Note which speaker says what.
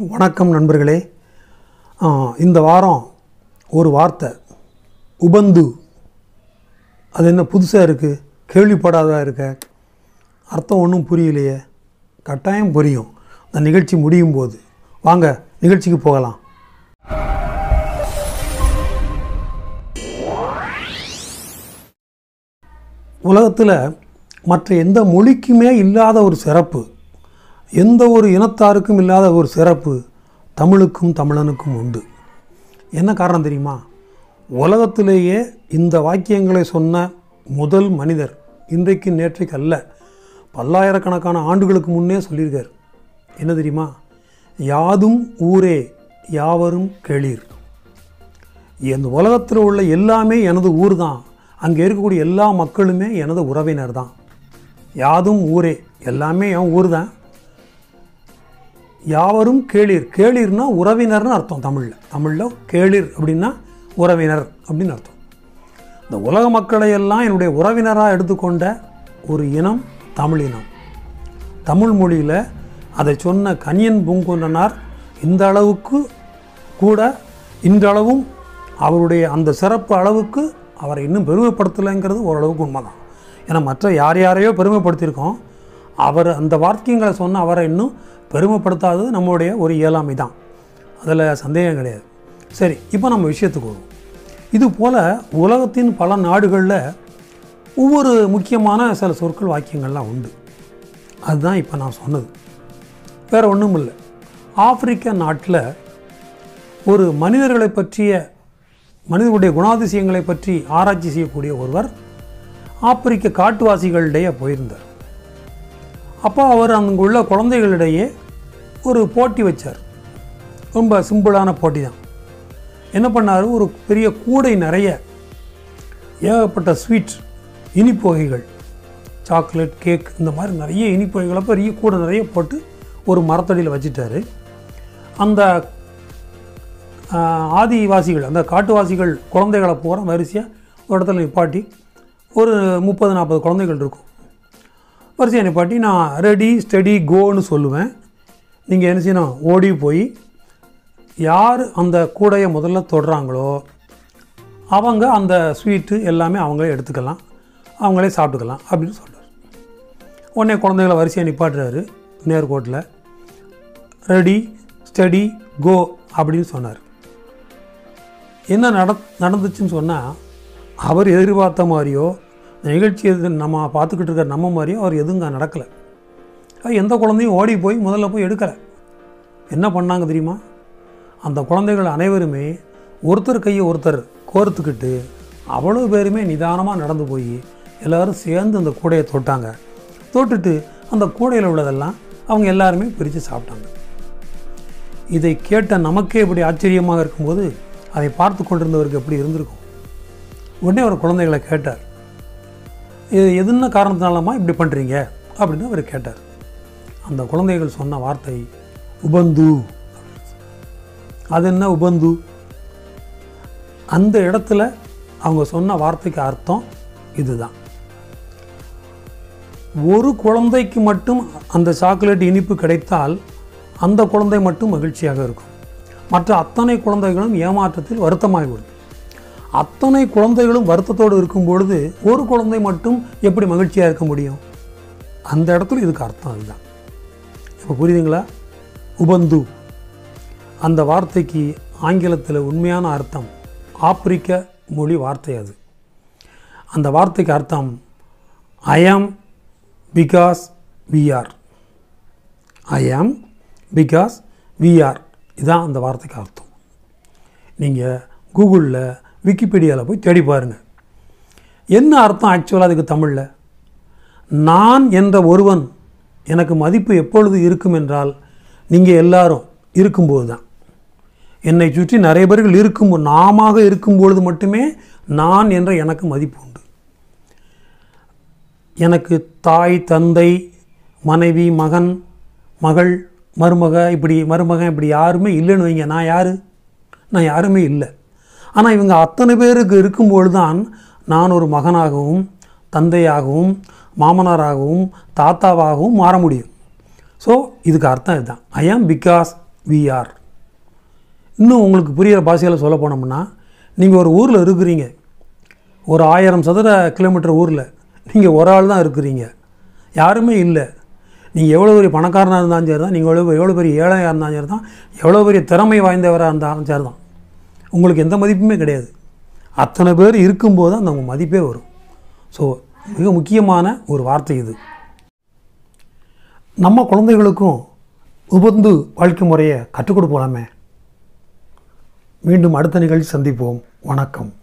Speaker 1: வணக்கம் நண்பர்களே ஆ, இந்த வாரம் ஒரு வார்த்தை உபந்து அது என்ன புதுசாக இருக்குது கேள்விப்படாதா இருக்க அர்த்தம் ஒன்றும் புரியலையே கட்டாயம் புரியும் இந்த நிகழ்ச்சி முடியும் போது வாங்க நிகழ்ச்சிக்கு போகலாம் உலகத்தில் மற்ற எந்த மொழிக்குமே இல்லாத ஒரு சிறப்பு எந்த ஒரு இனத்தாருக்கும் இல்லாத ஒரு சிறப்பு தமிழுக்கும் தமிழனுக்கும் உண்டு என்ன காரணம் தெரியுமா உலகத்திலேயே இந்த வாக்கியங்களை சொன்ன முதல் மனிதர் இன்றைக்கு நேற்றைக்கு அல்ல பல்லாயிரக்கணக்கான ஆண்டுகளுக்கு முன்னே சொல்லியிருக்கார் என்ன தெரியுமா யாதும் ஊரே யாவரும் கேளீர் இந்த உலகத்தில் உள்ள எல்லாமே எனது ஊர் தான் அங்கே இருக்கக்கூடிய எல்லா மக்களுமே எனது உறவினர் தான் யாதும் ஊரே எல்லாமே என் ஊர் தான் யாவரும் கேளீர் கேளீர்னா உறவினர்னு அர்த்தம் தமிழில் தமிழில் கேளீர் அப்படின்னா உறவினர் அப்படின்னு அர்த்தம் இந்த உலக மக்களை எல்லாம் என்னுடைய உறவினராக எடுத்துக்கொண்ட ஒரு இனம் தமிழ் இனம் தமிழ் மொழியில் அதை சொன்ன கனியன் பூங்குன்றனார் இந்த அளவுக்கு கூட இன்றளவும் அவருடைய அந்த சிறப்பு அளவுக்கு அவரை இன்னும் பெருமைப்படுத்தலைங்கிறது ஓரளவுக்கு உண்மைதான் ஏன்னா மற்ற யார் யாரையோ பெருமைப்படுத்தியிருக்கோம் அவர் அந்த வாக்கியங்களை சொன்ன அவரை இன்னும் பெருமைப்படுத்தாதது நம்மளுடைய ஒரு இயலாமை தான் அதில் சந்தேகம் கிடையாது சரி இப்போ நம்ம விஷயத்துக்கு வருவோம் இது போல் உலகத்தின் பல நாடுகளில் ஒவ்வொரு முக்கியமான சில சொற்கள் வாக்கியங்கள்லாம் உண்டு அதுதான் இப்போ நான் சொன்னது வேறு ஒன்றும் இல்லை ஆப்பிரிக்க நாட்டில் ஒரு மனிதர்களை பற்றிய மனிதர்களுடைய குணாதிசயங்களை பற்றி ஆராய்ச்சி செய்யக்கூடிய ஒருவர் ஆப்பிரிக்க காட்டுவாசிகளிடையே போயிருந்தார் அப்போ அவர் அங்கே உள்ள குழந்தைகளிடையே ஒரு போட்டி வச்சார் ரொம்ப சிம்பிளான போட்டி தான் என்ன பண்ணார் ஒரு பெரிய கூடை நிறைய ஏகப்பட்ட ஸ்வீட் இனிப்பு வகைகள் சாக்லேட் கேக் இந்த மாதிரி நிறைய இனிப்பு வகைகளை பெரிய கூடை நிறைய போட்டு ஒரு மரத்தடியில் வச்சுட்டாரு அந்த ஆஹ், ஆதிவாசிகள் அந்த காட்டுவாசிகள் குழந்தைகளை போகிற வரிசையாக ஒரு இடத்துல நிப்பாட்டி ஒரு முப்பது நாற்பது குழந்தைகள் இருக்கும் வரிசையாக நிப்பாட்டி நான் ரெடி ஸ்டடி கோன்னு சொல்லுவேன் நீங்கள் என்ன செய்யணும் ஓடி போய் யார் அந்த கூடையை முதல்ல தொடுறாங்களோ அவங்க அந்த ஸ்வீட்டு எல்லாமே அவங்களே எடுத்துக்கலாம் அவங்களே சாப்பிட்டுக்கலாம் அப்படின்னு சொல்கிறார் உடனே குழந்தைகளை வரிசையாக நிப்பாட்டுறாரு நேர்கோட்டில் ரெடி ஸ்டடி கோ அப்படின்னு சொன்னார் என்ன நட நடந்துச்சுன்னு சொன்னால் அவர் எதிர்பார்த்த மாதிரியோ இந்த நிகழ்ச்சி எது நம்ம பார்த்துக்கிட்டு இருக்கிற நம்ம மாதிரியோ அவர் எதுவும் அங்கே நடக்கலை அது எந்த குழந்தையும் ஓடி போய் முதல்ல போய் எடுக்கலை என்ன பண்ணாங்க தெரியுமா அந்த குழந்தைகள் அனைவருமே ஒருத்தர் கையை ஒருத்தர் கோர்த்துக்கிட்டு அவ்வளோ பேருமே நிதானமாக நடந்து போய் எல்லாரும் சேர்ந்து அந்த கூடையை தொட்டாங்க தொட்டுட்டு அந்த கூடையில் உள்ளதெல்லாம் அவங்க எல்லாருமே பிரித்து சாப்பிட்டாங்க இதை கேட்ட நமக்கே இப்படி ஆச்சரியமாக இருக்கும்போது அதை பார்த்து கொண்டிருந்தவருக்கு எப்படி இருந்திருக்கும் உடனே அவர் குழந்தைகளை கேட்டார் இது எதுன காரணத்தினாலமா இப்படி பண்ணுறீங்க அப்படின்னு அவர் கேட்டார் அந்த குழந்தைகள் சொன்ன வார்த்தை உபந்து அது என்ன உபந்து அந்த இடத்துல அவங்க சொன்ன வார்த்தைக்கு அர்த்தம் இதுதான் ஒரு குழந்தைக்கு மட்டும் அந்த சாக்லேட் இனிப்பு கிடைத்தால் அந்த குழந்தை மட்டும் மகிழ்ச்சியாக இருக்கும் மற்ற அத்தனை குழந்தைகளும் ஏமாற்றத்தில் வருத்தமாகிவிடும் அத்தனை குழந்தைகளும் வருத்தத்தோடு இருக்கும் பொழுது ஒரு குழந்தை மட்டும் எப்படி மகிழ்ச்சியாக இருக்க முடியும் அந்த இடத்துல இதுக்கு அர்த்தம் அதுதான் இப்போ புரியுதுங்களா உபந்து அந்த வார்த்தைக்கு ஆங்கிலத்தில் உண்மையான அர்த்தம் ஆப்பிரிக்க மொழி வார்த்தை அது அந்த வார்த்தைக்கு அர்த்தம் ஐ ஆம் பிகாஸ் வி ஆர் ஐ ஆம் பிகாஸ் வி ஆர் இதுதான் அந்த வார்த்தைக்கு அர்த்தம் நீங்கள் கூகுளில் விக்கிபீடியாவில் போய் தேடி பாருங்கள் என்ன அர்த்தம் ஆக்சுவலாக அதுக்கு தமிழில் நான் என்ற ஒருவன் எனக்கு மதிப்பு எப்பொழுது இருக்கும் என்றால் நீங்கள் எல்லாரும் இருக்கும்போது தான் என்னை சுற்றி நிறைய பேர்கள் இருக்கும் நாம இருக்கும் பொழுது மட்டுமே நான் என்ற எனக்கு மதிப்பு உண்டு எனக்கு தாய் தந்தை மனைவி மகன் மகள் மருமக இப்படி மருமகன் இப்படி யாருமே இல்லைன்னு வைங்க நான் யார் நான் யாருமே இல்லை ஆனால் இவங்க அத்தனை பேருக்கு இருக்கும்பொழுது தான் நான் ஒரு மகனாகவும் தந்தையாகவும் மாமனாராகவும் தாத்தாவாகவும் மாற முடியும் ஸோ இதுக்கு அர்த்தம் இதுதான் ஐ ஆம் பிகாஸ் விஆர் இன்னும் உங்களுக்கு புரிகிற பாஷையில் சொல்ல போனோம்னா நீங்கள் ஒரு ஊரில் இருக்கிறீங்க ஒரு ஆயிரம் சதுர கிலோமீட்டர் ஊரில் நீங்கள் ஒரு ஆள் தான் இருக்கிறீங்க யாருமே இல்லை நீங்கள் எவ்வளோ பெரிய பணக்காரனாக இருந்தாலும் சரி தான் நீங்கள் எவ்வளோ எவ்வளோ பெரிய ஏழையாக இருந்தாலும் சரி தான் எவ்வளோ பெரிய திறமை வாய்ந்தவராக இருந்தாலும் சரி தான் உங்களுக்கு எந்த மதிப்புமே கிடையாது அத்தனை பேர் இருக்கும்போது அந்த உங்கள் மதிப்பே வரும் ஸோ மிக முக்கியமான ஒரு வார்த்தை இது நம்ம குழந்தைகளுக்கும் உபந்து வாழ்க்கை முறையை கற்றுக் கொடுப்போமே மீண்டும் அடுத்த நிகழ்ச்சி சந்திப்போம் வணக்கம்